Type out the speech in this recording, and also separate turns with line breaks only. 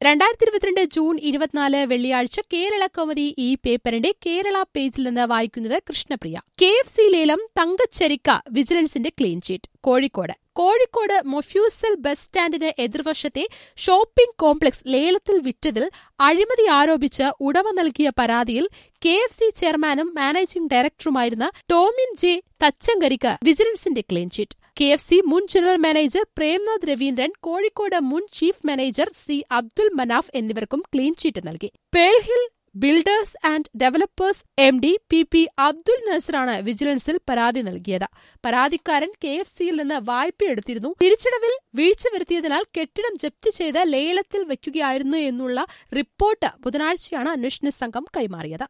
രണ്ടായിരത്തി ഇരുപത്തിരണ്ട് ജൂൺ ഇരുപത്തിനാല് വെള്ളിയാഴ്ച കേരള കൗമുദി ഈ പേപ്പറിന്റെ കേരള പേജിൽ നിന്ന് വായിക്കുന്നത് കൃഷ്ണപ്രിയ കെ എഫ് സി ലേലം തങ്കച്ചരിക്ക വിജിലൻസിന്റെ clean chit Kozhikode Kozhikode mofussil bus സ്റ്റാൻഡിന് എതിർവശത്തെ ഷോപ്പിംഗ് കോംപ്ലക്സ് ലേലത്തിൽ വിറ്റതിൽ അഴിമതി ആരോപിച്ച് ഉടമ നൽകിയ പരാതിയിൽ കെ എഫ് സി ചെയർമാനും മാനേജിംഗ് ഡയറക്ടറുമായിരുന്ന ടോമിൻ ജെ തച്ചങ്കരിക്ക് വിജിലൻസിന്റെ clean chit K F C മുൻ ജനറൽ മാനേജർ പ്രേംനാഥ് രവീന്ദ്രൻ കോഴിക്കോട് മുൻ chief manager C Abdul Manaf എന്നിവർക്കും ക്ലീൻ ചീറ്റ് നൽകി Pearl Hill builders and developers M D P P Abdul നസറാണ് വിജിലൻസിൽ പരാതി നൽകിയത് പരാതിക്കാരൻ കെ എഫ് സിയിൽ നിന്ന് വായ്പയെടുത്തിരുന്നു തിരിച്ചടവിൽ വീഴ്ച വരുത്തിയതിനാൽ കെട്ടിടം ജപ്തി ചെയ്ത് ലേലത്തിൽ വയ്ക്കുകയായിരുന്നു എന്നുള്ള റിപ്പോർട്ട് ബുധനാഴ്ചയാണ് അന്വേഷണ സംഘം കൈമാറിയത്